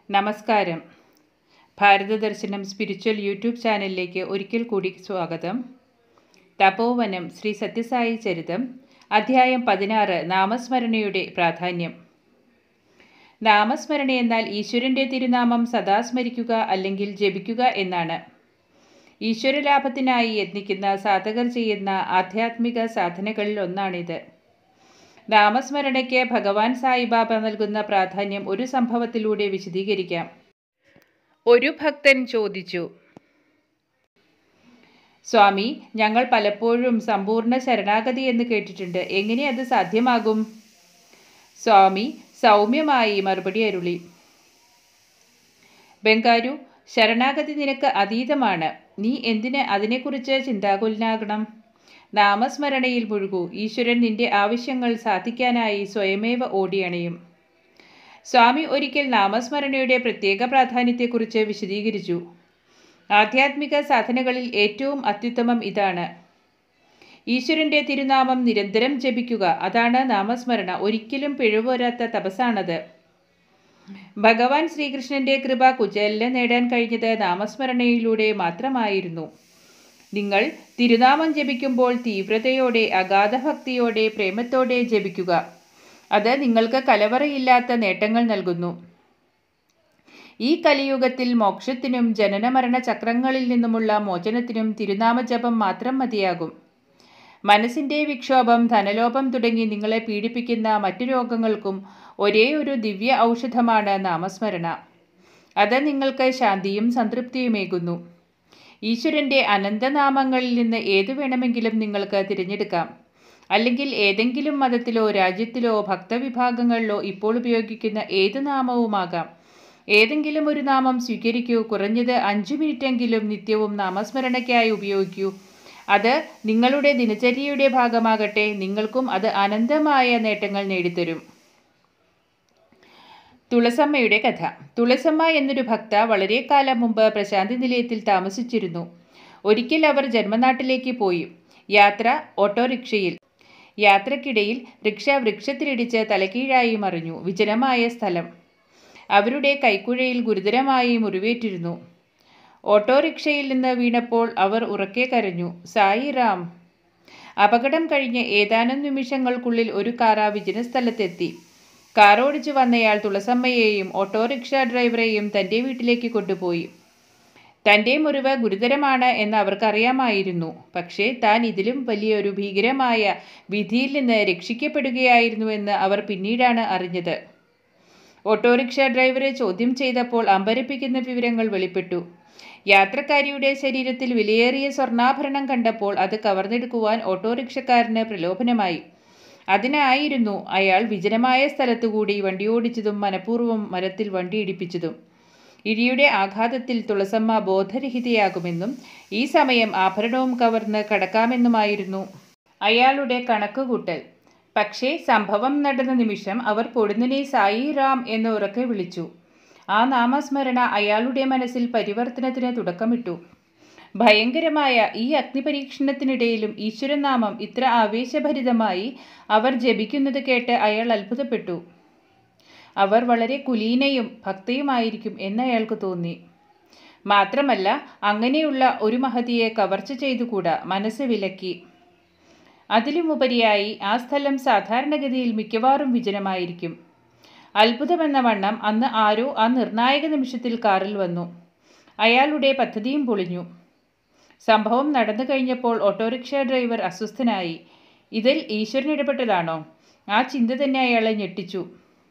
നമസ്കാരം ഭാരതദർശനം spiritual YouTube ചാനലിലേക്ക് ഒരിക്കൽ കൂടി സ്വാഗതം തപോവനം ശ്രീ സത്യസായി ചരിതം അധ്യായം പതിനാറ് നാമസ്മരണയുടെ പ്രാധാന്യം നാമസ്മരണ എന്നാൽ ഈശ്വരൻ്റെ തിരുനാമം സദാ സ്മരിക്കുക അല്ലെങ്കിൽ ജപിക്കുക എന്നാണ് ഈശ്വരലാഭത്തിനായി യത്നിക്കുന്ന സാധകർ ചെയ്യുന്ന ആധ്യാത്മിക സാധനകളിൽ ഒന്നാണിത് നാമസ്മരണയ്ക്ക് ഭഗവാൻ സായിബാബ നൽകുന്ന പ്രാധാന്യം ഒരു സംഭവത്തിലൂടെ വിശദീകരിക്കാം ഒരു ഭക്തൻ ചോദിച്ചു സ്വാമി ഞങ്ങൾ പലപ്പോഴും സമ്പൂർണ്ണ ശരണാഗതി എന്ന് കേട്ടിട്ടുണ്ട് എങ്ങനെ അത് സാധ്യമാകും സ്വാമി സൗമ്യമായി മറുപടി അരുളി ബംഗാരു ശരണാഗതി നിനക്ക് അതീതമാണ് നീ എന്തിന് അതിനെക്കുറിച്ച് ചിന്താകുലനാകണം നാമസ്മരണയിൽ മുഴുകൂ ഈശ്വരൻ നിന്റെ ആവശ്യങ്ങൾ സാധിക്കാനായി സ്വയമേവ ഓടിയണയും സ്വാമി ഒരിക്കൽ നാമസ്മരണയുടെ പ്രത്യേക പ്രാധാന്യത്തെക്കുറിച്ച് വിശദീകരിച്ചു ആധ്യാത്മിക സാധനകളിൽ ഏറ്റവും അത്യുത്തമം ഇതാണ് ഈശ്വരൻ്റെ തിരുനാമം നിരന്തരം ജപിക്കുക അതാണ് നാമസ്മരണ ഒരിക്കലും പിഴവുവരാത്ത തപസ്സാണത് ഭഗവാൻ ശ്രീകൃഷ്ണന്റെ കൃപ കുചേലിന് നേടാൻ കഴിഞ്ഞത് നാമസ്മരണയിലൂടെ മാത്രമായിരുന്നു നിങ്ങൾ തിരുനാമം ജപിക്കുമ്പോൾ തീവ്രതയോടെ അഗാധഭക്തിയോടെ പ്രേമത്തോടെ ജപിക്കുക അത് നിങ്ങൾക്ക് കലവറയില്ലാത്ത നേട്ടങ്ങൾ നൽകുന്നു ഈ കലിയുഗത്തിൽ മോക്ഷത്തിനും ജനനമരണ ചക്രങ്ങളിൽ നിന്നുമുള്ള മോചനത്തിനും തിരുനാമജപം മാത്രം മതിയാകും മനസ്സിൻ്റെ വിക്ഷോഭം ധനലോപം തുടങ്ങി നിങ്ങളെ പീഡിപ്പിക്കുന്ന മറ്റു രോഗങ്ങൾക്കും ഒരേ ഒരു ദിവ്യ ഔഷധമാണ് നാമസ്മരണ അത് നിങ്ങൾക്ക് ശാന്തിയും സംതൃപ്തിയുമേകുന്നു ഈശ്വരൻ്റെ അനന്തനാമങ്ങളിൽ നിന്ന് ഏതു വേണമെങ്കിലും നിങ്ങൾക്ക് തിരഞ്ഞെടുക്കാം അല്ലെങ്കിൽ ഏതെങ്കിലും മതത്തിലോ രാജ്യത്തിലോ ഭക്തവിഭാഗങ്ങളിലോ ഇപ്പോൾ ഉപയോഗിക്കുന്ന ഏത് നാമവുമാകാം ഏതെങ്കിലും ഒരു നാമം സ്വീകരിക്കൂ കുറഞ്ഞത് അഞ്ചു മിനിറ്റെങ്കിലും നിത്യവും നാമസ്മരണയ്ക്കായി ഉപയോഗിക്കൂ അത് നിങ്ങളുടെ ദിനചര്യയുടെ ഭാഗമാകട്ടെ നിങ്ങൾക്കും അത് അനന്തമായ നേട്ടങ്ങൾ നേടിത്തരും തുളസമ്മയുടെ കഥ തുളസമ്മ എന്നൊരു ഭക്ത വളരെ കാലം മുമ്പ് പ്രശാന്തി നിലയത്തിൽ താമസിച്ചിരുന്നു ഒരിക്കൽ അവർ ജന്മനാട്ടിലേക്ക് പോയി യാത്ര ഓട്ടോറിക്ഷയിൽ യാത്രക്കിടയിൽ റിക്ഷ വൃക്ഷത്തിലിടിച്ച് തലകീഴായി മറിഞ്ഞു വിജനമായ സ്ഥലം അവരുടെ കൈക്കുഴയിൽ ഗുരുതരമായി മുറിവേറ്റിരുന്നു ഓട്ടോറിക്ഷയിൽ നിന്ന് വീണപ്പോൾ അവർ ഉറക്കെ കരഞ്ഞു സായി റാം അപകടം കഴിഞ്ഞ് ഏതാനും നിമിഷങ്ങൾക്കുള്ളിൽ ഒരു കാർ ആ വിജനസ്ഥലത്തെത്തി കാർ ഓടിച്ചു വന്നയാൾ തുളസമ്മയെയും ഓട്ടോറിക്ഷ ഡ്രൈവറെയും തൻ്റെ വീട്ടിലേക്ക് കൊണ്ടുപോയി തൻ്റെ മുറിവ് ഗുരുതരമാണ് എന്ന് അവർക്കറിയാമായിരുന്നു പക്ഷേ താൻ ഇതിലും വലിയൊരു ഭീകരമായ വിധിയിൽ നിന്ന് രക്ഷിക്കപ്പെടുകയായിരുന്നുവെന്ന് അവർ പിന്നീടാണ് അറിഞ്ഞത് ഓട്ടോറിക്ഷ ഡ്രൈവറെ ചോദ്യം ചെയ്തപ്പോൾ അമ്പരപ്പിക്കുന്ന വിവരങ്ങൾ വെളിപ്പെട്ടു യാത്രക്കാരിയുടെ ശരീരത്തിൽ വിലയേറിയ സ്വർണ്ണാഭരണം കണ്ടപ്പോൾ അത് കവർന്നെടുക്കുവാൻ ഓട്ടോറിക്ഷക്കാരന് പ്രലോഭനമായി അതിനായിരുന്നു അയാൾ വിജനമായ സ്ഥലത്തുകൂടി വണ്ടി ഓടിച്ചതും മനഃപൂർവ്വം മരത്തിൽ വണ്ടി ഇടിപ്പിച്ചതും ഇടിയുടെ ആഘാതത്തിൽ തുളസമ്മ ബോധരഹിതയാകുമെന്നും ഈ സമയം ആഭരണവും കവർന്ന് കടക്കാമെന്നുമായിരുന്നു അയാളുടെ കണക്കുകൂട്ടൽ പക്ഷേ സംഭവം നടന്ന നിമിഷം അവർ പൊടുന്നനെ സായി റാം എന്ന് ഉറക്കെ വിളിച്ചു ആ നാമസ്മരണ അയാളുടെ മനസ്സിൽ പരിവർത്തനത്തിന് തുടക്കമിട്ടു ഭയങ്കരമായ ഈ അഗ്നിപരീക്ഷണത്തിനിടയിലും ഈശ്വരനാമം ഇത്ര ആവേശഭരിതമായി അവർ ജപിക്കുന്നത് കേട്ട് അയാൾ അത്ഭുതപ്പെട്ടു അവർ വളരെ കുലീനയും ഭക്തയുമായിരിക്കും എന്ന് അയാൾക്ക് തോന്നി മാത്രമല്ല അങ്ങനെയുള്ള ഒരു മഹതിയെ കവർച്ച ചെയ്തുകൂടാ മനസ്സ് വിലക്കി അതിലുമുപരിയായി ആ സ്ഥലം സാധാരണഗതിയിൽ മിക്കവാറും വിജനമായിരിക്കും അത്ഭുതമെന്ന വണ്ണം അന്ന് ആരോ ആ നിർണായക നിമിഷത്തിൽ കാറിൽ വന്നു അയാളുടെ പദ്ധതിയും പൊളിഞ്ഞു സംഭവം നടന്നു കഴിഞ്ഞപ്പോൾ ഓട്ടോറിക്ഷ ഡ്രൈവർ അസ്വസ്ഥനായി ഇതിൽ ഈശ്വരൻ ഇടപെട്ടതാണോ ആ ചിന്ത തന്നെ അയാളെ ഞെട്ടിച്ചു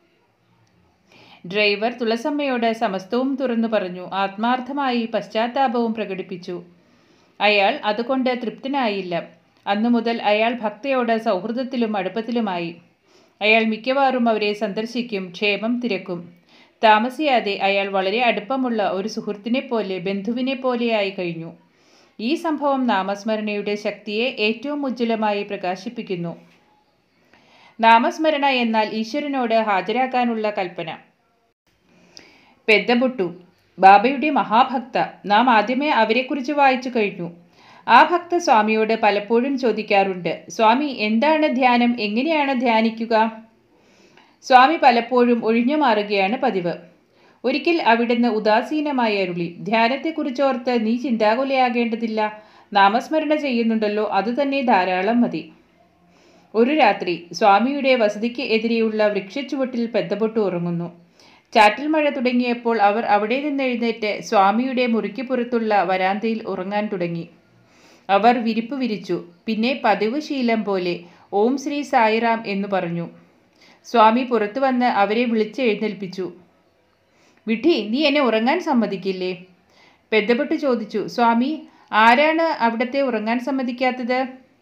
ഡ്രൈവർ തുളസമ്മയോട് സമസ്തവും തുറന്നു പറഞ്ഞു ആത്മാർത്ഥമായി പശ്ചാത്താപവും പ്രകടിപ്പിച്ചു അയാൾ അതുകൊണ്ട് തൃപ്തനായില്ല അന്നു മുതൽ അയാൾ ഭക്തയോട് സൗഹൃദത്തിലും അടുപ്പത്തിലുമായി അയാൾ മിക്കവാറും അവരെ സന്ദർശിക്കും ക്ഷേമം തിരക്കും താമസിയാതെ അയാൾ വളരെ അടുപ്പമുള്ള ഒരു സുഹൃത്തിനെ പോലെ ബന്ധുവിനെ പോലെയായി കഴിഞ്ഞു ഈ സംഭവം നാമസ്മരണയുടെ ശക്തിയെ ഏറ്റവും ഉജ്ജ്വലമായി പ്രകാശിപ്പിക്കുന്നു നാമസ്മരണ എന്നാൽ ഈശ്വരനോട് ഹാജരാക്കാനുള്ള കൽപ്പന പെద్దപുട്ടു ബാബയുടെ മഹാഭക്ത നാം ആദ്യമേ അവരെക്കുറിച്ച് വായിച്ചു കഴിഞ്ഞു ആ ഭക്ത സ്വാമിയോട് പലപ്പോഴും ചോദിക്കാറുണ്ട് സ്വാമി എന്താണ് ധ്യാനം എങ്ങനെയാണ് ധ്യാനിക്കുക സ്വാമി പലപ്പോഴും ഒഴിഞ്ഞു മാറുകയാണ് പതിവ് ഒരിക്കൽ അവിടുന്ന് ഉദാസീനമായി അരുളി ധ്യാനത്തെക്കുറിച്ചോർത്ത് നീ ചിന്താകുലയാകേണ്ടതില്ല നാമസ്മരണ ചെയ്യുന്നുണ്ടല്ലോ അതുതന്നെ ധാരാളം മതി ഒരു രാത്രി സ്വാമിയുടെ വസതിക്ക് എതിരെയുള്ള വൃക്ഷച്ചുവട്ടിൽ പെద్దപൊട്ട് ഉറങ്ങുന്നു ചാറ്റൽ മഴ തുടങ്ങിയപ്പോൾ അവർ അവിടെ നിന്ന് എഴുന്നേറ്റ് സ്വാമിയുടെ മുറിക്ക് പുറത്തുള്ള വരാന്തയിൽ ഉറങ്ങാൻ തുടങ്ങി അവർ വിരിപ്പ് വിരിച്ചു പിന്നെ പതിവ് ശീലം പോലെ ഓം ശ്രീ സായിറാം എന്ന് പറഞ്ഞു സ്വാമി പുറത്തു വന്ന് അവരെ വിളിച്ചെഴുന്നേൽപ്പിച്ചു വിഠി നീ എന്നെ ഉറങ്ങാൻ സമ്മതിക്കില്ലേ പെద్దപ്പെട്ട് ചോദിച്ചു സ്വാമി ആരാണ് അവിടത്തെ ഉറങ്ങാൻ സമ്മതിക്കാത്തത്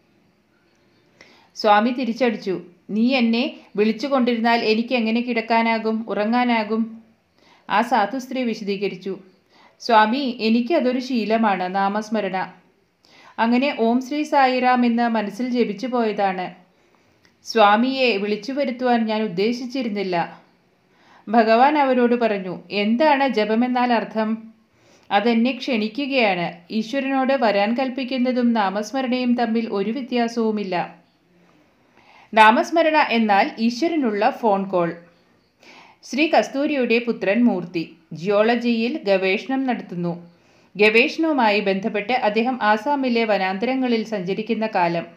സ്വാമി തിരിച്ചടിച്ചു നീ എന്നെ വിളിച്ചു കൊണ്ടിരുന്നാൽ എനിക്ക് എങ്ങനെ കിടക്കാനാകും ഉറങ്ങാനാകും ആ സാധു സ്ത്രീ വിശദീകരിച്ചു സ്വാമി എനിക്കതൊരു ശീലമാണ് നാമസ്മരണ അങ്ങനെ ഓം ശ്രീ സായിറാം എന്ന് മനസ്സിൽ ജപിച്ചു പോയതാണ് സ്വാമിയെ വിളിച്ചു വരുത്തുവാൻ ഞാൻ ഉദ്ദേശിച്ചിരുന്നില്ല ഭഗവാൻ അവരോട് പറഞ്ഞു എന്താണ് ജപമെന്നാൽ അർത്ഥം അതെന്നെ ക്ഷണിക്കുകയാണ് ഈശ്വരനോട് വരാൻ കൽപ്പിക്കുന്നതും നാമസ്മരണയും തമ്മിൽ ഒരു വ്യത്യാസവുമില്ല നാമസ്മരണ എന്നാൽ ഈശ്വരനുള്ള ഫോൺ കോൾ ശ്രീ കസ്തൂരിയുടെ പുത്രൻ മൂർത്തി ജിയോളജിയിൽ ഗവേഷണം നടത്തുന്നു ഗവേഷണവുമായി ബന്ധപ്പെട്ട് അദ്ദേഹം ആസാമിലെ വനാന്തരങ്ങളിൽ സഞ്ചരിക്കുന്ന കാലം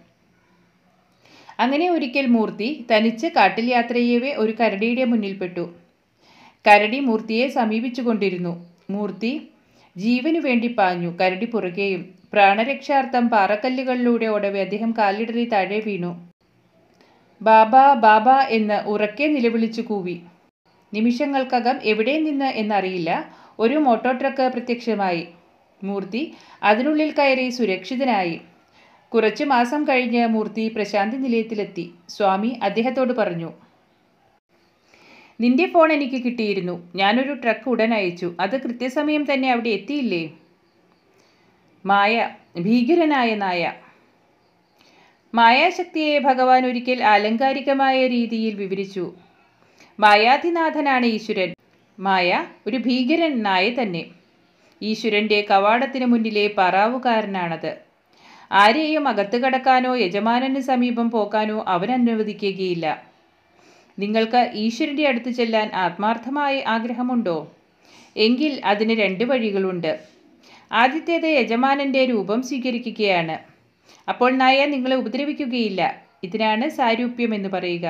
അങ്ങനെ ഒരിക്കൽ മൂർത്തി തനിച്ച് കാട്ടിൽ യാത്ര ചെയ്യവേ ഒരു കരടിയുടെ മുന്നിൽപ്പെട്ടു കരടി മൂർത്തിയെ സമീപിച്ചുകൊണ്ടിരുന്നു മൂർത്തി ജീവനു വേണ്ടി പാഞ്ഞു കരടി പുറകെയും പ്രാണരക്ഷാർത്ഥം പാറക്കല്ലുകളിലൂടെ ഓടവെ അദ്ദേഹം കാലിടറി താഴെ വീണു ബാബ ബാബ എന്ന് ഉറക്കെ നിലവിളിച്ചു കൂവി നിമിഷങ്ങൾക്കകം എവിടെ നിന്ന് എന്നറിയില്ല ഒരു മോട്ടോർ ട്രക്ക് പ്രത്യക്ഷമായി മൂർത്തി അതിനുള്ളിൽ കയറി സുരക്ഷിതനായി കുറച്ചു മാസം കഴിഞ്ഞ് മൂർത്തി പ്രശാന്തി നിലയത്തിലെത്തി സ്വാമി അദ്ദേഹത്തോട് പറഞ്ഞു നിന്റെ ഫോൺ എനിക്ക് കിട്ടിയിരുന്നു ഞാനൊരു ട്രക്ക് ഉടൻ അയച്ചു അത് കൃത്യസമയം തന്നെ അവിടെ എത്തിയില്ലേ മായ ഭീകരനായ നായ മായാശക്തിയെ ഭഗവാൻ ഒരിക്കൽ ആലങ്കാരികമായ രീതിയിൽ വിവരിച്ചു മായാധിനാഥനാണ് ഈശ്വരൻ മായ ഒരു ഭീകരൻ നായ തന്നെ ഈശ്വരന്റെ കവാടത്തിന് മുന്നിലെ പറാവുകാരനാണത് ആരെയും അകത്ത് കടക്കാനോ യജമാനന് സമീപം പോകാനോ അവൻ അനുവദിക്കുകയില്ല നിങ്ങൾക്ക് ഈശ്വരന്റെ അടുത്ത് ചെല്ലാൻ ആത്മാർത്ഥമായ ആഗ്രഹമുണ്ടോ എങ്കിൽ അതിന് രണ്ട് വഴികളുണ്ട് ആദ്യത്തേത് യജമാനന്റെ രൂപം സ്വീകരിക്കുകയാണ് അപ്പോൾ നായ നിങ്ങളെ ഉപദ്രവിക്കുകയില്ല ഇതിനാണ് സാരൂപ്യം എന്ന് പറയുക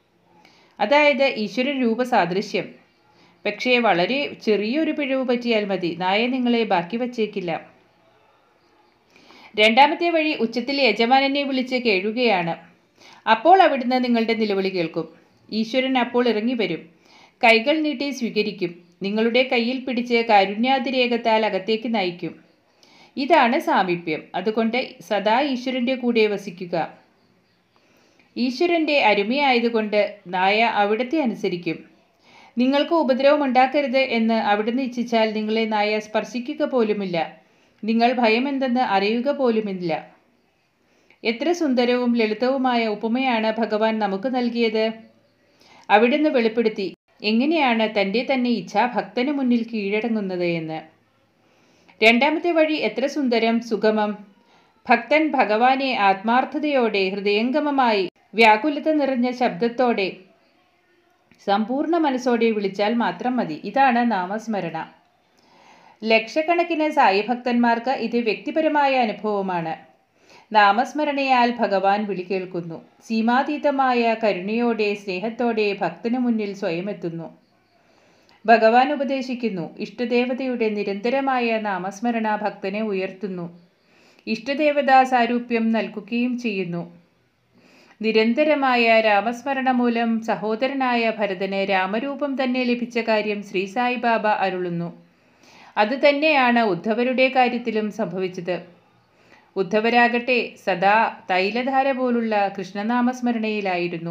അതായത് ഈശ്വര രൂപ സാദൃശ്യം പക്ഷേ വളരെ ചെറിയൊരു പിഴവ് പറ്റിയാൽ മതി നായ നിങ്ങളെ ബാക്കി വച്ചേക്കില്ല രണ്ടാമത്തെ വഴി ഉച്ചത്തിൽ യജമാനനെ വിളിച്ച് കേഴുകയാണ് അപ്പോൾ അവിടുന്ന് നിങ്ങളുടെ നിലവിളി കേൾക്കും ഈശ്വരൻ അപ്പോൾ ഇറങ്ങി വരും കൈകൾ നീട്ടി സ്വീകരിക്കും നിങ്ങളുടെ കയ്യിൽ പിടിച്ച് കാരുണ്യാതിരേകത്താൽ അകത്തേക്ക് നയിക്കും ഇതാണ് സാമീപ്യം അതുകൊണ്ട് സദാ ഈശ്വരൻ്റെ കൂടെ വസിക്കുക ഈശ്വരൻ്റെ അരുമയായതുകൊണ്ട് നായ അവിടത്തെ അനുസരിക്കും നിങ്ങൾക്ക് ഉപദ്രവം ഉണ്ടാക്കരുത് എന്ന് അവിടുന്ന് ഇച്ഛിച്ചാൽ നിങ്ങളെ നായ സ്പർശിക്കുക പോലുമില്ല നിങ്ങൾ ഭയമെന്തെന്ന് അറിയുക പോലുമില്ല എത്ര സുന്ദരവും ലളിതവുമായ ഉപമയാണ് ഭഗവാൻ നമുക്ക് നൽകിയത് അവിടുന്ന് വെളിപ്പെടുത്തി എങ്ങനെയാണ് തൻ്റെ തന്നെ ഇച്ഛ ഭക്തന് മുന്നിൽ കീഴടങ്ങുന്നത് എന്ന് രണ്ടാമത്തെ വഴി എത്ര സുന്ദരം സുഗമം ഭക്തൻ ഭഗവാനെ ആത്മാർത്ഥതയോടെ ഹൃദയംഗമമായി വ്യാകുലത നിറഞ്ഞ ശബ്ദത്തോടെ സമ്പൂർണ്ണ മനസ്സോടെ വിളിച്ചാൽ മാത്രം മതി ഇതാണ് നാമസ്മരണ ലക്ഷക്കണക്കിന് സായി ഭക്തന്മാർക്ക് ഇത് വ്യക്തിപരമായ അനുഭവമാണ് നാമസ്മരണയാൽ ഭഗവാൻ വിളി കേൾക്കുന്നു സീമാതീതമായ കരുണയോടെ സ്നേഹത്തോടെ ഭക്തനു മുന്നിൽ സ്വയം എത്തുന്നു ഭഗവാൻ ഉപദേശിക്കുന്നു ഇഷ്ടദേവതയുടെ നിരന്തരമായ നാമസ്മരണ ഭക്തനെ ഉയർത്തുന്നു ഇഷ്ടദേവതാ സാരൂപ്യം നൽകുകയും ചെയ്യുന്നു നിരന്തരമായ രാമസ്മരണ മൂലം സഹോദരനായ ഭരതന് രാമരൂപം തന്നെ ലഭിച്ച കാര്യം ശ്രീ സായിബാബ അരുളുന്നു അതുതന്നെയാണ് ഉദ്ധവരുടെ കാര്യത്തിലും സംഭവിച്ചത് ഉദ്ധവരാകട്ടെ സദാ തൈലധാര പോലുള്ള കൃഷ്ണനാമസ്മരണയിലായിരുന്നു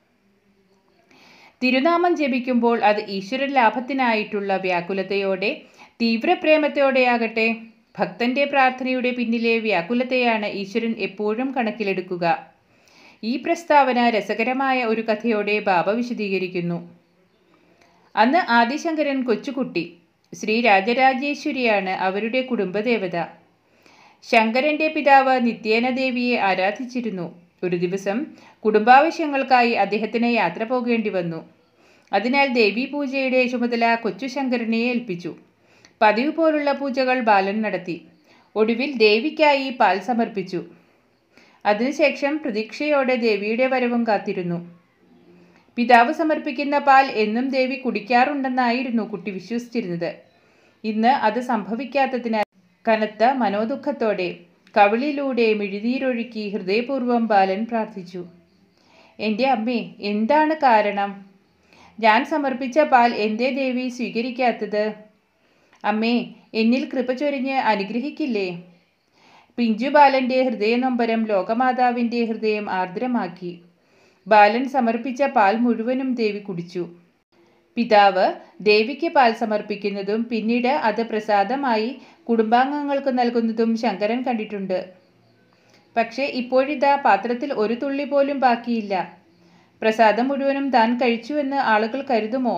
തിരുനാമം ജപിക്കുമ്പോൾ അത് ഈശ്വര ലാഭത്തിനായിട്ടുള്ള വ്യാകുലതയോടെ തീവ്രപ്രേമത്തോടെയാകട്ടെ ഭക്തന്റെ പ്രാർത്ഥനയുടെ പിന്നിലെ വ്യാകുലതയാണ് ഈശ്വരൻ എപ്പോഴും കണക്കിലെടുക്കുക ഈ പ്രസ്താവന രസകരമായ ഒരു കഥയോടെ ബാബ വിശദീകരിക്കുന്നു അന്ന് ആദിശങ്കരൻ കൊച്ചുകുട്ടി ശ്രീ രാജരാജേശ്വരിയാണ് അവരുടെ കുടുംബദേവത ശങ്കരന്റെ പിതാവ് നിത്യേന ദേവിയെ ആരാധിച്ചിരുന്നു ഒരു ദിവസം കുടുംബാവശ്യങ്ങൾക്കായി അദ്ദേഹത്തിന് യാത്ര പോകേണ്ടി വന്നു അതിനാൽ ദേവീ പൂജയുടെ ചുമതല കൊച്ചു ശങ്കരനെ ഏൽപ്പിച്ചു പതിവ് പോലുള്ള പൂജകൾ ബാലൻ നടത്തി ഒടുവിൽ ദേവിക്കായി പാൽ സമർപ്പിച്ചു അതിനുശേഷം പ്രതീക്ഷയോടെ ദേവിയുടെ വരവും കാത്തിരുന്നു പിതാവ് സമർപ്പിക്കുന്ന പാൽ എന്നും ദേവി കുടിക്കാറുണ്ടെന്നായിരുന്നു കുട്ടി വിശ്വസിച്ചിരുന്നത് ഇന്ന് അത് സംഭവിക്കാത്തതിനാൽ കനത്ത മനോദുഃഖത്തോടെ കവിളിലൂടെ മിഴുനീരൊഴുക്കി ഹൃദയപൂർവ്വം ബാലൻ പ്രാർത്ഥിച്ചു എൻ്റെ അമ്മേ എന്താണ് കാരണം ഞാൻ സമർപ്പിച്ച പാൽ എന്തേ ദേവി സ്വീകരിക്കാത്തത് അമ്മേ എന്നിൽ കൃപ ചൊരിഞ്ഞ് അനുഗ്രഹിക്കില്ലേ പിഞ്ചു ബാലൻ്റെ ഹൃദയനൊമ്പരം ലോകമാതാവിൻ്റെ ഹൃദയം ആർദ്രമാക്കി ബാലൻ സമർപ്പിച്ച പാൽ മുഴുവനും ദേവി കുടിച്ചു പിതാവ് ദേവിക്ക് പാൽ സമർപ്പിക്കുന്നതും പിന്നീട് അത് പ്രസാദമായി കുടുംബാംഗങ്ങൾക്ക് നൽകുന്നതും ശങ്കരൻ കണ്ടിട്ടുണ്ട് പക്ഷേ ഇപ്പോഴിതാ പാത്രത്തിൽ ഒരു തുള്ളി പോലും ബാക്കിയില്ല പ്രസാദം മുഴുവനും താൻ കഴിച്ചുവെന്ന് ആളുകൾ കരുതുമോ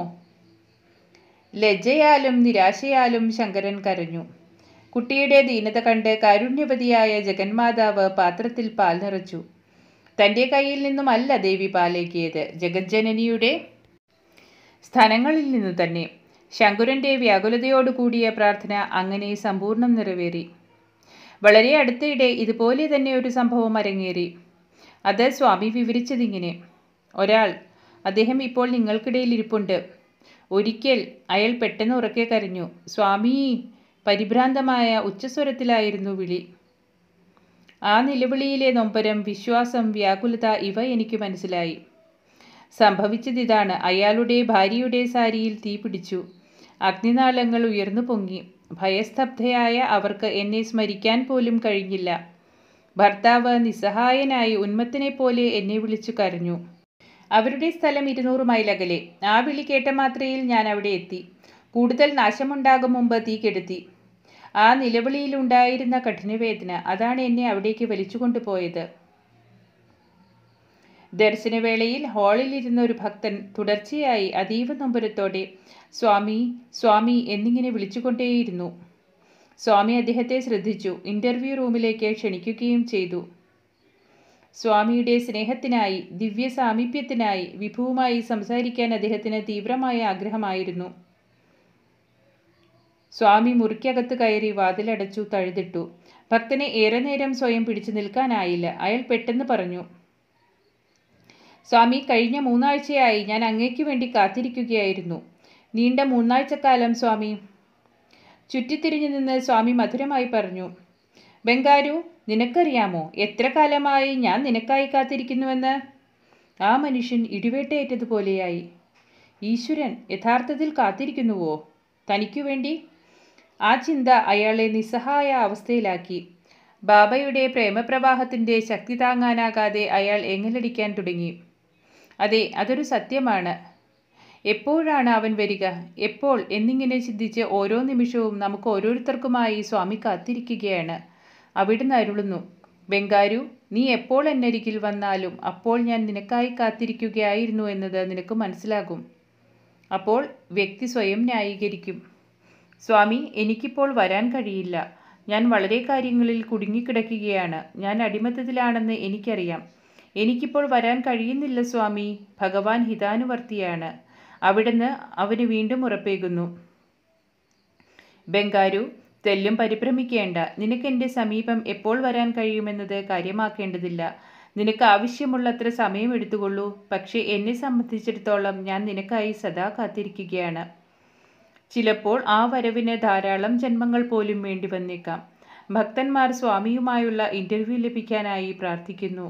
ലജ്ജയാലും നിരാശയാലും ശങ്കരൻ കരഞ്ഞു കുട്ടിയുടെ ദീനത കണ്ട് കാരുണ്യവതിയായ ജഗന്മാതാവ് പാത്രത്തിൽ പാൽ നിറച്ചു തൻ്റെ കയ്യിൽ നിന്നുമല്ല ദേവി പാലേക്കിയത് ജഗജ്ജനനിയുടെ സ്ഥലങ്ങളിൽ നിന്നു തന്നെ ശങ്കുരൻ്റെ വ്യാകുലതയോടു കൂടിയ പ്രാർത്ഥന അങ്ങനെ സമ്പൂർണ്ണം നിറവേറി വളരെ അടുത്തിടെ ഇതുപോലെ തന്നെ ഒരു സംഭവം അരങ്ങേറി അത് സ്വാമി വിവരിച്ചതിങ്ങനെ ഒരാൾ അദ്ദേഹം ഇപ്പോൾ നിങ്ങൾക്കിടയിൽ ഇരിപ്പുണ്ട് ഒരിക്കൽ അയാൾ പെട്ടെന്ന് ഉറക്കെ കരഞ്ഞു സ്വാമി പരിഭ്രാന്തമായ ഉച്ചസ്വരത്തിലായിരുന്നു വിളി ആ നിലവിളിയിലെ നൊമ്പരം വിശ്വാസം വ്യാകുലത ഇവ എനിക്ക് മനസ്സിലായി സംഭവിച്ചതിതാണ് അയാളുടെ ഭാര്യയുടെ സാരിയിൽ തീ പിടിച്ചു അഗ്നിനാളങ്ങൾ ഉയർന്നു പൊങ്ങി ഭയസ്തബ്ധയായ അവർക്ക് എന്നെ സ്മരിക്കാൻ പോലും കഴിഞ്ഞില്ല ഭർത്താവ് നിസ്സഹായനായി ഉന്മത്തിനെ പോലെ എന്നെ വിളിച്ചു കരഞ്ഞു അവരുടെ സ്ഥലം ഇരുന്നൂറ് മൈൽ അകലെ ആ വിളി കേട്ട മാത്രയിൽ ഞാൻ അവിടെ എത്തി കൂടുതൽ നാശമുണ്ടാകും മുമ്പ് തീ കെടുത്തി ആ നിലവിളിയിലുണ്ടായിരുന്ന കഠിനവേദന അതാണ് എന്നെ അവിടേക്ക് വലിച്ചു കൊണ്ടുപോയത് ദർശനവേളയിൽ ഹാളിലിരുന്ന ഒരു ഭക്തൻ തുടർച്ചയായി അതീവ നൊമ്പരത്തോടെ സ്വാമി സ്വാമി എന്നിങ്ങനെ വിളിച്ചുകൊണ്ടേയിരുന്നു സ്വാമി അദ്ദേഹത്തെ ശ്രദ്ധിച്ചു ഇൻ്റർവ്യൂ റൂമിലേക്ക് ക്ഷണിക്കുകയും ചെയ്തു സ്വാമിയുടെ സ്നേഹത്തിനായി ദിവ്യ സാമീപ്യത്തിനായി വിഭുവുമായി സംസാരിക്കാൻ അദ്ദേഹത്തിന് തീവ്രമായ ആഗ്രഹമായിരുന്നു സ്വാമി മുറിക്കകത്ത് കയറി വാതിലടച്ചു തഴുതിട്ടു ഭക്തനെ ഏറെ നേരം സ്വയം പിടിച്ചു നിൽക്കാനായില്ല അയാൾ പെട്ടെന്ന് പറഞ്ഞു സ്വാമി കഴിഞ്ഞ മൂന്നാഴ്ചയായി ഞാൻ അങ്ങേക്ക് വേണ്ടി കാത്തിരിക്കുകയായിരുന്നു നീണ്ട മൂന്നാഴ്ചക്കാലം സ്വാമി ചുറ്റിത്തിരിഞ്ഞു നിന്ന് സ്വാമി മധുരമായി പറഞ്ഞു ബംഗാരു നിനക്കറിയാമോ എത്ര കാലമായി ഞാൻ നിനക്കായി കാത്തിരിക്കുന്നുവെന്ന് ആ മനുഷ്യൻ ഇടിവേട്ടയേറ്റതുപോലെയായി ഈശ്വരൻ യഥാർത്ഥത്തിൽ കാത്തിരിക്കുന്നുവോ തനിക്കു വേണ്ടി ആ ചിന്ത അയാളെ നിസ്സഹായ അവസ്ഥയിലാക്കി ബാബയുടെ പ്രേമപ്രവാഹത്തിൻ്റെ ശക്തി താങ്ങാനാകാതെ അയാൾ എങ്ങലടിക്കാൻ തുടങ്ങി അതെ അതൊരു സത്യമാണ് എപ്പോഴാണ് അവൻ വരിക എപ്പോൾ എന്നിങ്ങനെ ചിന്തിച്ച് ഓരോ നിമിഷവും നമുക്ക് ഓരോരുത്തർക്കുമായി സ്വാമി കാത്തിരിക്കുകയാണ് അവിടുന്ന് അരുളുന്നു ബംഗാരു നീ എപ്പോൾ എന്നരികിൽ വന്നാലും അപ്പോൾ ഞാൻ നിനക്കായി കാത്തിരിക്കുകയായിരുന്നു എന്നത് നിനക്ക് മനസ്സിലാകും അപ്പോൾ വ്യക്തി സ്വയം ന്യായീകരിക്കും സ്വാമി എനിക്കിപ്പോൾ വരാൻ കഴിയില്ല ഞാൻ വളരെ കാര്യങ്ങളിൽ കുടുങ്ങിക്കിടക്കുകയാണ് ഞാൻ അടിമത്തത്തിലാണെന്ന് എനിക്കറിയാം എനിക്കിപ്പോൾ വരാൻ കഴിയുന്നില്ല സ്വാമി ഭഗവാൻ ഹിതാനുവർത്തിയാണ് അവിടുന്ന് അവന് വീണ്ടും ഉറപ്പേകുന്നു ബംഗാരു തെല്ലും പരിഭ്രമിക്കേണ്ട നിനക്ക് എൻ്റെ സമീപം എപ്പോൾ വരാൻ കഴിയുമെന്നത് കാര്യമാക്കേണ്ടതില്ല നിനക്ക് ആവശ്യമുള്ളത്ര സമയം എടുത്തുകൊള്ളൂ പക്ഷേ എന്നെ സംബന്ധിച്ചിടത്തോളം ഞാൻ നിനക്കായി സദാ കാത്തിരിക്കുകയാണ് ചിലപ്പോൾ ആ വരവിന് ധാരാളം ജന്മങ്ങൾ പോലും വേണ്ടി വന്നേക്കാം ഭക്തന്മാർ സ്വാമിയുമായുള്ള ഇൻ്റർവ്യൂ ലഭിക്കാനായി പ്രാർത്ഥിക്കുന്നു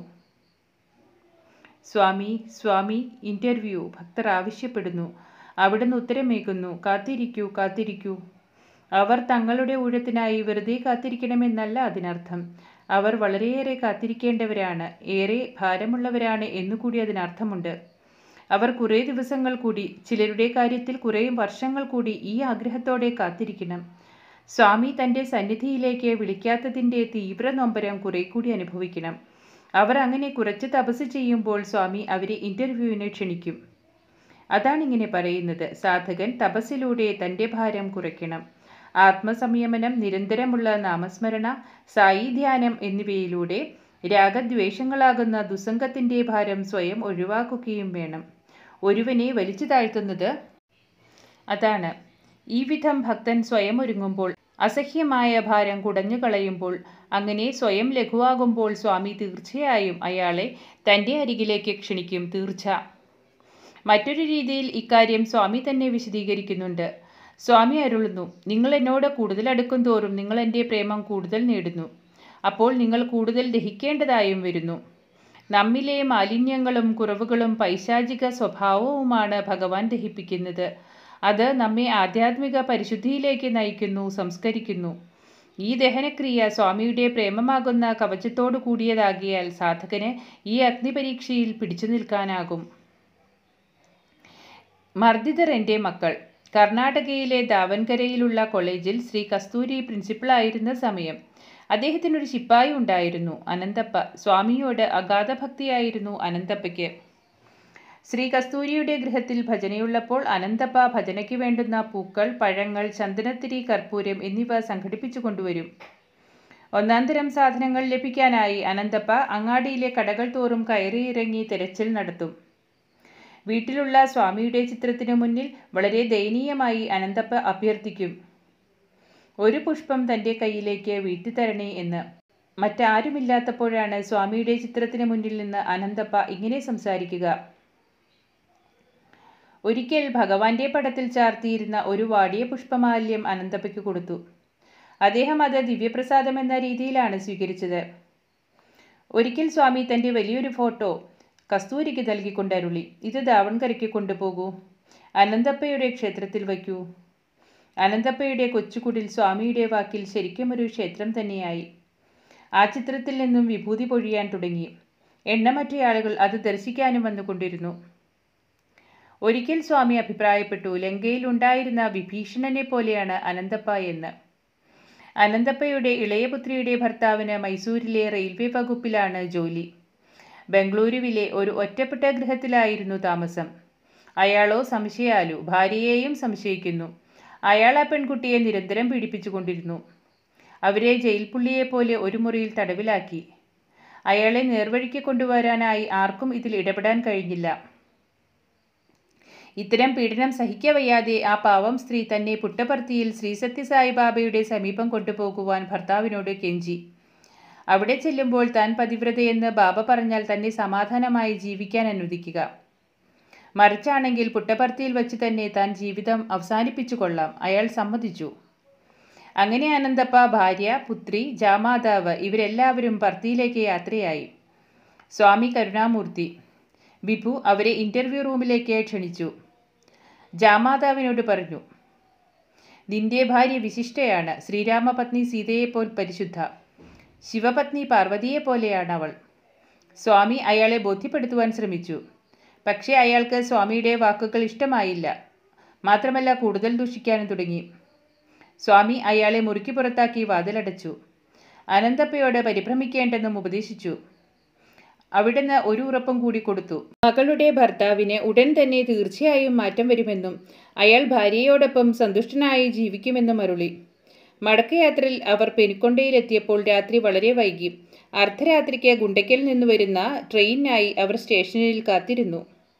സ്വാമി സ്വാമി ഇൻ്റർവ്യൂ ഭക്തർ ആവശ്യപ്പെടുന്നു അവിടുന്ന് ഉത്തരമേകുന്നു കാത്തിരിക്കൂ കാത്തിരിക്കൂ അവർ തങ്ങളുടെ ഊഴത്തിനായി വെറുതെ കാത്തിരിക്കണമെന്നല്ല അതിനർത്ഥം അവർ വളരെയേറെ കാത്തിരിക്കേണ്ടവരാണ് ഏറെ ഭാരമുള്ളവരാണ് എന്നുകൂടി അതിനർത്ഥമുണ്ട് അവർ കുറേ ദിവസങ്ങൾ കൂടി ചിലരുടെ കാര്യത്തിൽ കുറേ വർഷങ്ങൾ കൂടി ഈ ആഗ്രഹത്തോടെ കാത്തിരിക്കണം സ്വാമി തൻ്റെ സന്നിധിയിലേക്ക് വിളിക്കാത്തതിൻ്റെ തീവ്ര നൊമ്പരം കുറെ കൂടി അനുഭവിക്കണം അവർ അങ്ങനെ കുറച്ച് തപസ് ചെയ്യുമ്പോൾ സ്വാമി അവരെ ഇൻ്റർവ്യൂവിന് ക്ഷണിക്കും അതാണിങ്ങനെ പറയുന്നത് സാധകൻ തപസ്സിലൂടെ തൻ്റെ ഭാരം കുറയ്ക്കണം ആത്മസംയമനം നിരന്തരമുള്ള നാമസ്മരണ സായി ധ്യാനം എന്നിവയിലൂടെ രാഗദ്വേഷങ്ങളാകുന്ന ദുസംഗത്തിൻ്റെ ഭാരം സ്വയം ഒഴിവാക്കുകയും വേണം ഒരുവനെ വലിച്ചു താഴ്ത്തുന്നത് അതാണ് ഈ വിധം ഭക്തൻ സ്വയം ഒരുങ്ങുമ്പോൾ അസഹ്യമായ ഭാരം കുടഞ്ഞു കളയുമ്പോൾ അങ്ങനെ സ്വയം ലഘുവാകുമ്പോൾ സ്വാമി തീർച്ചയായും അയാളെ തൻ്റെ അരികിലേക്ക് ക്ഷണിക്കും തീർച്ച മറ്റൊരു രീതിയിൽ ഇക്കാര്യം സ്വാമി തന്നെ വിശദീകരിക്കുന്നുണ്ട് സ്വാമി അരുളുന്നു നിങ്ങൾ എന്നോട് കൂടുതൽ അടുക്കും തോറും നിങ്ങൾ എൻ്റെ പ്രേമം കൂടുതൽ നേടുന്നു അപ്പോൾ നിങ്ങൾ കൂടുതൽ ദഹിക്കേണ്ടതായും വരുന്നു നമ്മിലെ മാലിന്യങ്ങളും കുറവുകളും പൈശാചിക സ്വഭാവവുമാണ് ഭഗവാൻ ദഹിപ്പിക്കുന്നത് അത് നമ്മെ ആധ്യാത്മിക പരിശുദ്ധിയിലേക്ക് നയിക്കുന്നു സംസ്കരിക്കുന്നു ഈ ദഹനക്രിയ സ്വാമിയുടെ പ്രേമമാകുന്ന കവചത്തോടു കൂടിയതാകിയാൽ സാധകന് ഈ അഗ്നിപരീക്ഷയിൽ പിടിച്ചു നിൽക്കാനാകും മർദ്ദിതർ എൻ്റെ മക്കൾ കർണാടകയിലെ ദാവൻകരയിലുള്ള കോളേജിൽ ശ്രീ കസ്തൂരി പ്രിൻസിപ്പളായിരുന്ന സമയം അദ്ദേഹത്തിനൊരു ശിപ്പായി ഉണ്ടായിരുന്നു അനന്തപ്പ സ്വാമിയോട് അഗാധ ഭക്തിയായിരുന്നു അനന്തപ്പയ്ക്ക് ശ്രീ കസ്തൂരിയുടെ ഗൃഹത്തിൽ ഭജനയുള്ളപ്പോൾ അനന്തപ്പ ഭജനയ്ക്ക് വേണ്ടുന്ന പൂക്കൾ പഴങ്ങൾ ചന്ദനത്തിരി കർപ്പൂരം എന്നിവ സംഘടിപ്പിച്ചു കൊണ്ടുവരും ഒന്നാം തരം സാധനങ്ങൾ ലഭിക്കാനായി അനന്തപ്പ അങ്ങാടിയിലെ കടകൾ തോറും കയറിയിറങ്ങി തിരച്ചിൽ നടത്തും വീട്ടിലുള്ള സ്വാമിയുടെ ചിത്രത്തിനു മുന്നിൽ വളരെ ദയനീയമായി അനന്തപ്പ അഭ്യർത്ഥിക്കും ഒരു പുഷ്പം തൻ്റെ കയ്യിലേക്ക് വീട്ടിത്തരണേ എന്ന് മറ്റാരുമില്ലാത്തപ്പോഴാണ് സ്വാമിയുടെ ചിത്രത്തിന് മുന്നിൽ നിന്ന് അനന്തപ്പ ഇങ്ങനെ സംസാരിക്കുക ഒരിക്കൽ ഭഗവാന്റെ പടത്തിൽ ചാർത്തിയിരുന്ന ഒരു വാടിയ പുഷ്പമാല്യം അനന്തപ്പയ്ക്ക് കൊടുത്തു അദ്ദേഹം അത് ദിവ്യപ്രസാദം എന്ന രീതിയിലാണ് സ്വീകരിച്ചത് ഒരിക്കൽ സ്വാമി തൻ്റെ വലിയൊരു ഫോട്ടോ കസ്തൂരിക്ക് നൽകിക്കൊണ്ടരുളി ഇത് ദാവൺകരയ്ക്ക് കൊണ്ടുപോകൂ അനന്തപ്പയുടെ ക്ഷേത്രത്തിൽ വയ്ക്കൂ അനന്തപ്പയുടെ കൊച്ചുകുടിൽ സ്വാമിയുടെ വാക്കിൽ ശരിക്കും ഒരു ക്ഷേത്രം തന്നെയായി ആ ചിത്രത്തിൽ നിന്നും വിഭൂതി പൊഴിയാൻ തുടങ്ങി എണ്ണമറ്റ ആളുകൾ അത് ദർശിക്കാനും വന്നുകൊണ്ടിരുന്നു ഒരിക്കൽ സ്വാമി അഭിപ്രായപ്പെട്ടു ലങ്കയിൽ ഉണ്ടായിരുന്ന വിഭീഷണനെ പോലെയാണ് അനന്തപ്പ എന്ന് അനന്തപ്പയുടെ ഇളയപുത്രിയുടെ ഭർത്താവിന് മൈസൂരിലെ റെയിൽവേ വകുപ്പിലാണ് ജോലി ബംഗളൂരുവിലെ ഒരു ഒറ്റപ്പെട്ട ഗൃഹത്തിലായിരുന്നു താമസം അയാളോ സംശയാലു ഭാര്യയെയും സംശയിക്കുന്നു അയാൾ ആ പെൺകുട്ടിയെ നിരന്തരം പീഡിപ്പിച്ചുകൊണ്ടിരുന്നു അവരെ ജയിൽ പുള്ളിയെപ്പോലെ ഒരു മുറിയിൽ തടവിലാക്കി അയാളെ നേർവഴിക്ക് കൊണ്ടുവരാനായി ആർക്കും ഇതിൽ ഇടപെടാൻ കഴിഞ്ഞില്ല ഇത്തരം പീഡനം സഹിക്കവയ്യാതെ ആ പാവം സ്ത്രീ തന്നെ പുട്ടപർത്തിയിൽ ശ്രീ സത്യസായിബാബയുടെ സമീപം കൊണ്ടുപോകുവാൻ ഭർത്താവിനോട് കെഞ്ചി അവിടെ ചെല്ലുമ്പോൾ താൻ പതിവ്രതയെന്ന് ബാബ പറഞ്ഞാൽ തന്നെ സമാധാനമായി ജീവിക്കാൻ അനുവദിക്കുക മറിച്ചാണെങ്കിൽ പുട്ടപർത്തിയിൽ വച്ച് തന്നെ താൻ ജീവിതം അവസാനിപ്പിച്ചു കൊള്ളാം അയാൾ സമ്മതിച്ചു അങ്ങനെ അനന്തപ്പ ഭാര്യ പുത്രി ജാമാതാവ് ഇവരെല്ലാവരും പർത്തിയിലേക്ക് യാത്രയായി സ്വാമി കരുണാമൂർത്തി വിഭു അവരെ ഇൻ്റർവ്യൂ റൂമിലേക്ക് ക്ഷണിച്ചു ജാമാതാവിനോട് പറഞ്ഞു നിന്റെ ഭാര്യ വിശിഷ്ടയാണ് ശ്രീരാമപത്നി സീതയെപ്പോൽ പരിശുദ്ധ ശിവപത്നി പാർവതിയെ പോലെയാണ് അവൾ സ്വാമി അയാളെ ബോധ്യപ്പെടുത്തുവാൻ ശ്രമിച്ചു പക്ഷേ അയാൾക്ക് സ്വാമിയുടെ വാക്കുകൾ ഇഷ്ടമായില്ല മാത്രമല്ല കൂടുതൽ ദൂഷിക്കാനും തുടങ്ങി സ്വാമി അയാളെ മുറുക്കി പുറത്താക്കി വാതിലടച്ചു അനന്തപ്പയോട് പരിഭ്രമിക്കേണ്ടെന്നും ഉപദേശിച്ചു അവിടുന്ന് ഒരു ഉറപ്പും കൂടി കൊടുത്തു മകളുടെ ഭർത്താവിന് ഉടൻ തന്നെ തീർച്ചയായും മാറ്റം വരുമെന്നും അയാൾ ഭാര്യയോടൊപ്പം സന്തുഷ്ടനായി ജീവിക്കുമെന്നും അരുളി മടക്കയാത്രയിൽ അവർ പെനുക്കൊണ്ടയിലെത്തിയപ്പോൾ രാത്രി വളരെ വൈകി അർദ്ധരാത്രിക്ക് ഗുണ്ടയ്ക്കൽ നിന്ന് വരുന്ന ട്രെയിനിനായി അവർ സ്റ്റേഷനിൽ കാത്തിരുന്നു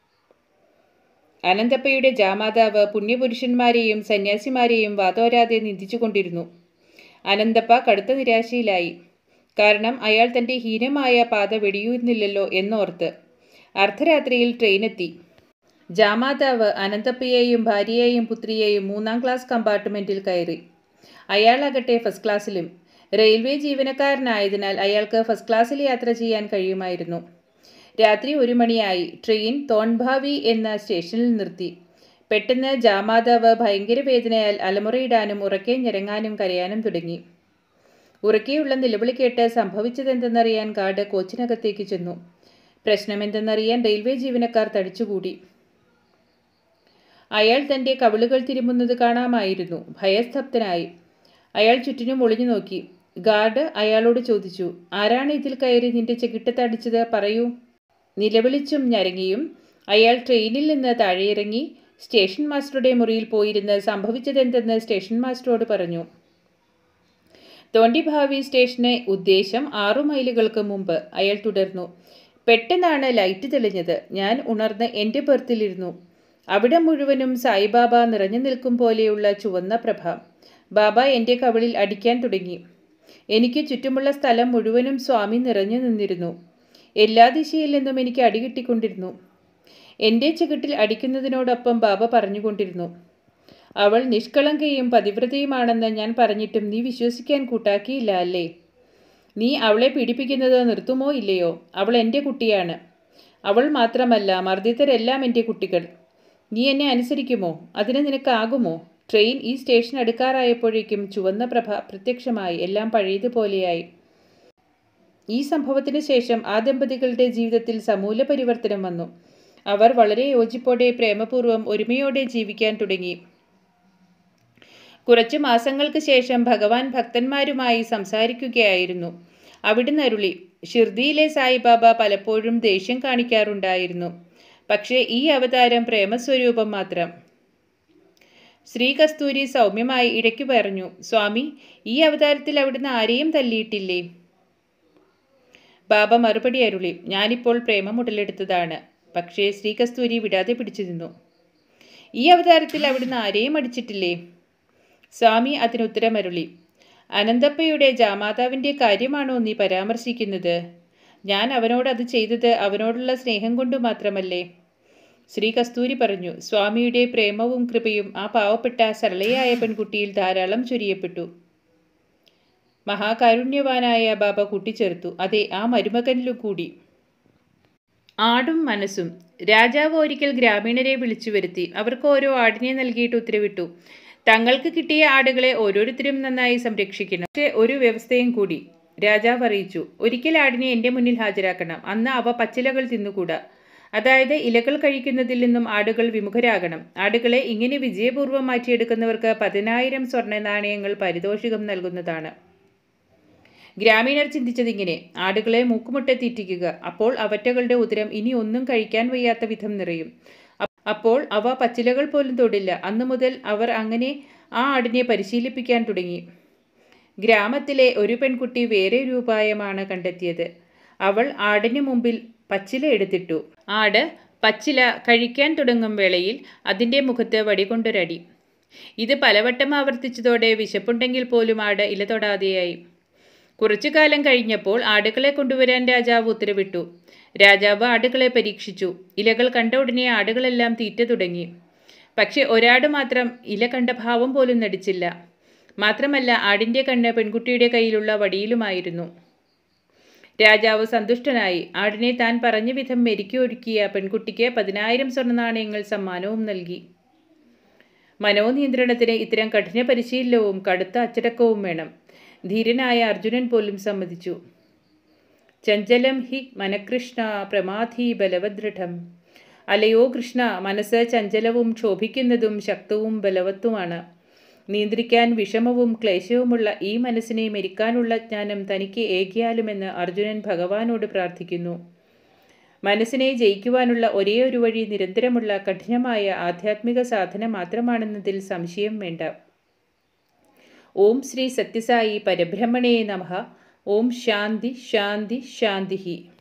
അനന്തപ്പയുടെ ജാമാതാവ് പുണ്യപുരുഷന്മാരെയും സന്യാസിമാരെയും വാതോരാതെ നിന്ദിച്ചുകൊണ്ടിരുന്നു അനന്തപ്പ കടുത്ത നിരാശയിലായി കാരണം അയാൾ തൻ്റെ ഹീനമായ പാത വെടിയുന്നില്ലല്ലോ എന്നോർത്ത് അർദ്ധരാത്രിയിൽ ട്രെയിനെത്തി ജാമാതാവ് അനന്തപ്പയെയും ഭാര്യയെയും പുത്രിയെയും മൂന്നാം ക്ലാസ് കമ്പാർട്ട്മെൻറ്റിൽ കയറി അയാളാകട്ടെ ഫസ്റ്റ് ക്ലാസ്സിലും റെയിൽവേ ജീവനക്കാരനായതിനാൽ അയാൾക്ക് ഫസ്റ്റ് ക്ലാസ്സിൽ യാത്ര ചെയ്യാൻ കഴിയുമായിരുന്നു രാത്രി ഒരു മണിയായി ട്രെയിൻ തോൺഭാവി എന്ന സ്റ്റേഷനിൽ നിർത്തി പെട്ടെന്ന് ജാമാതാവ് ഭയങ്കര വേദനയാൽ അലമുറയിടാനും ഉറക്കെ ഞെരങ്ങാനും കരയാനും തുടങ്ങി ഉറക്കെയുള്ള നിലവിളി കേട്ട് സംഭവിച്ചതെന്തെന്നറിയാൻ ഗാർഡ് കോച്ചിനകത്തേക്ക് ചെന്നു പ്രശ്നമെന്തെന്നറിയാൻ റെയിൽവേ ജീവനക്കാർ തടിച്ചുകൂടി അയാൾ തൻ്റെ കവിളുകൾ തിരുമുന്നത് കാണാമായിരുന്നു ഭയസ്തബ്ധനായി അയാൾ ചുറ്റിനും ഒളിഞ്ഞു നോക്കി ഗാർഡ് അയാളോട് ചോദിച്ചു ആരാണ് ഇതിൽ കയറി നിന്റെ ചെകിട്ടത്തടിച്ചത് പറയൂ നിലവിളിച്ചും ഞരങ്ങിയും അയാൾ ട്രെയിനിൽ നിന്ന് താഴെയിറങ്ങി സ്റ്റേഷൻ മാസ്റ്ററുടെ മുറിയിൽ പോയിരുന്ന് സംഭവിച്ചതെന്തെന്ന് സ്റ്റേഷൻ മാസ്റ്ററോട് പറഞ്ഞു തോണ്ടിഭാവി സ്റ്റേഷന് ഉദ്ദേശം ആറു മൈലുകൾക്ക് മുമ്പ് അയാൾ തുടർന്നു പെട്ടെന്നാണ് ലൈറ്റ് തെളിഞ്ഞത് ഞാൻ ഉണർന്ന് എൻ്റെ ബെർത്തിലിരുന്നു അവിടെ മുഴുവനും സായിബാബ നിറഞ്ഞു നിൽക്കും പോലെയുള്ള ചുവന്ന പ്രഭ ബാബ എൻ്റെ കവിളിൽ അടിക്കാൻ തുടങ്ങി എനിക്ക് ചുറ്റുമുള്ള സ്ഥലം മുഴുവനും സ്വാമി നിറഞ്ഞു നിന്നിരുന്നു എല്ലാ ദിശയിൽ നിന്നും എനിക്ക് അടി കിട്ടിക്കൊണ്ടിരുന്നു എൻ്റെ ചുവട്ടിൽ അടിക്കുന്നതിനോടൊപ്പം ബാബ പറഞ്ഞുകൊണ്ടിരുന്നു അവൾ നിഷ്കളങ്കയും പതിവ്രതയുമാണെന്ന് ഞാൻ പറഞ്ഞിട്ടും നീ വിശ്വസിക്കാൻ കൂട്ടാക്കിയില്ല അല്ലേ നീ അവളെ പീഡിപ്പിക്കുന്നത് നിർത്തുമോ ഇല്ലയോ അവൾ എൻ്റെ കുട്ടിയാണ് അവൾ മാത്രമല്ല മർദ്ദിതരെല്ലാം എൻ്റെ കുട്ടികൾ നീ എന്നെ അനുസരിക്കുമോ അതിന് നിനക്കാകുമോ ട്രെയിൻ ഈ സ്റ്റേഷൻ അടുക്കാറായപ്പോഴേക്കും ചുവന്ന പ്രഭ പ്രത്യക്ഷമായി എല്ലാം പഴയതുപോലെയായി ഈ സംഭവത്തിന് ശേഷം ആ ദമ്പതികളുടെ ജീവിതത്തിൽ സമൂല പരിവർത്തനം വന്നു അവർ വളരെ യോജിപ്പോടെ പ്രേമപൂർവ്വം ഒരുമയോടെ ജീവിക്കാൻ തുടങ്ങി കുറച്ചു മാസങ്ങൾക്ക് ശേഷം ഭഗവാൻ ഭക്തന്മാരുമായി സംസാരിക്കുകയായിരുന്നു അവിടുന്ന് അരുളി ഷിർദിയിലെ സായിബാബ പലപ്പോഴും ദേഷ്യം കാണിക്കാറുണ്ടായിരുന്നു പക്ഷേ ഈ അവതാരം പ്രേമസ്വരൂപം മാത്രം ശ്രീ കസ്തൂരി സൗമ്യമായി ഇടയ്ക്ക് പറഞ്ഞു സ്വാമി ഈ അവതാരത്തിൽ അവിടുന്ന് ആരെയും തല്ലിയിട്ടില്ലേ ബാബ മറുപടി അരുളി ഞാനിപ്പോൾ പ്രേമം ഉടലെടുത്തതാണ് പക്ഷേ ശ്രീ കസ്തൂരി വിടാതെ പിടിച്ചു നിന്നു ഈ അവതാരത്തിൽ അവിടുന്ന് ആരെയും അടിച്ചിട്ടില്ലേ സ്വാമി അതിനുത്തരമരുളി അനന്തപ്പയുടെ ജാമാതാവിൻ്റെ കാര്യമാണോ നീ പരാമർശിക്കുന്നത് ഞാൻ അവനോട് അത് ചെയ്തത് അവനോടുള്ള സ്നേഹം കൊണ്ട് മാത്രമല്ലേ ശ്രീ കസ്തൂരി പറഞ്ഞു സ്വാമിയുടെ പ്രേമവും കൃപയും ആ പാവപ്പെട്ട സരളയായ പെൺകുട്ടിയിൽ ധാരാളം ചൊരിയപ്പെട്ടു മഹാകാരുണ്യവാനായ ബാബ കൂട്ടിച്ചേർത്തു അതെ ആ മരുമകനിലും കൂടി ആടും മനസ്സും രാജാവ് ഒരിക്കൽ ഗ്രാമീണരെ വിളിച്ചു വരുത്തി അവർക്ക് ഓരോ ആടിനെ നൽകിയിട്ട് ഉത്തരവിട്ടു തങ്ങൾക്ക് കിട്ടിയ ആടുകളെ ഓരോരുത്തരും നന്നായി സംരക്ഷിക്കണം പക്ഷേ ഒരു വ്യവസ്ഥയും കൂടി രാജാവ് അറിയിച്ചു ഒരിക്കൽ ആടിനെ എൻ്റെ മുന്നിൽ ഹാജരാക്കണം അന്ന് അവ പച്ചിലകൾ തിന്നുകൂടാ അതായത് ഇലകൾ കഴിക്കുന്നതിൽ നിന്നും ആടുകൾ വിമുഖരാകണം ആടുകളെ ഇങ്ങനെ വിജയപൂർവ്വം മാറ്റിയെടുക്കുന്നവർക്ക് പതിനായിരം സ്വർണ്ണ നാണയങ്ങൾ പാരിതോഷികം നൽകുന്നതാണ് ഗ്രാമീണർ ചിന്തിച്ചതിങ്ങനെ ആടുകളെ മൂക്കുമുട്ടെ തീറ്റിക്കുക അപ്പോൾ അവറ്റകളുടെ ഉദരം ഇനി ഒന്നും കഴിക്കാൻ വയ്യാത്ത വിധം നിറയും അപ്പോൾ അവ പച്ചിലകൾ പോലും തൊടില്ല അന്നു മുതൽ അവർ അങ്ങനെ ആ ആടിനെ പരിശീലിപ്പിക്കാൻ തുടങ്ങി ഗ്രാമത്തിലെ ഒരു പെൺകുട്ടി വേറെ ഒരു ഉപായമാണ് കണ്ടെത്തിയത് അവൾ ആടിന് മുമ്പിൽ പച്ചില എടുത്തിട്ടു ആട് പച്ചില കഴിക്കാൻ തുടങ്ങും വേളയിൽ അതിൻ്റെ മുഖത്ത് വടികൊണ്ടൊരടി ഇത് പലവട്ടം ആവർത്തിച്ചതോടെ വിശപ്പുണ്ടെങ്കിൽ പോലും ആട് ഇല തൊടാതെയായി കുറച്ചു കാലം കഴിഞ്ഞപ്പോൾ ആടുകളെ കൊണ്ടുവരാൻ രാജാവ് ഉത്തരവിട്ടു രാജാവ് ആടുകളെ പരീക്ഷിച്ചു ഇലകൾ കണ്ട ഉടനെ ആടുകളെല്ലാം തീറ്റ തുടങ്ങി പക്ഷെ ഒരാട് മാത്രം ഇല കണ്ട ഭാവം പോലും നടിച്ചില്ല മാത്രമല്ല ആടിൻ്റെ കണ്ണ് പെൺകുട്ടിയുടെ കയ്യിലുള്ള വടിയിലുമായിരുന്നു രാജാവ് സന്തുഷ്ടനായി ആടിനെ താൻ പറഞ്ഞ വിധം മെരുക്കി ഒരുക്കിയ പെൺകുട്ടിക്ക് പതിനായിരം സ്വർണ്ണ നാണയങ്ങൾ സമ്മാനവും നൽകി മനോനിയന്ത്രണത്തിന് ഇത്തരം കഠിന പരിശീലനവും കടുത്ത അച്ചടക്കവും വേണം ധീരനായ അർജുനൻ പോലും സമ്മതിച്ചു ചഞ്ചലം ഹി മനകൃഷ്ണ പ്രമാധി ബലവദൃഢം അലയോ കൃഷ്ണ മനസ്സ് ചഞ്ചലവും ക്ഷോഭിക്കുന്നതും ശക്തവും ബലവത്തുമാണ് നിയന്ത്രിക്കാൻ വിഷമവും ക്ലേശവുമുള്ള ഈ മനസ്സിനെ മെരിക്കാനുള്ള ജ്ഞാനം തനിക്ക് ഏകിയാലുമെന്ന് അർജുനൻ ഭഗവാനോട് പ്രാർത്ഥിക്കുന്നു മനസ്സിനെ ജയിക്കുവാനുള്ള ഒരേ ഒരു വഴി നിരന്തരമുള്ള കഠിനമായ ആധ്യാത്മിക സാധന മാത്രമാണെന്നതിൽ സംശയം വേണ്ട ഓം ശ്രീ സത്യസായി പരബ്രഹ്മണേ നമഃ ഓം ശാന്തി ശാന്തി ശാന്തി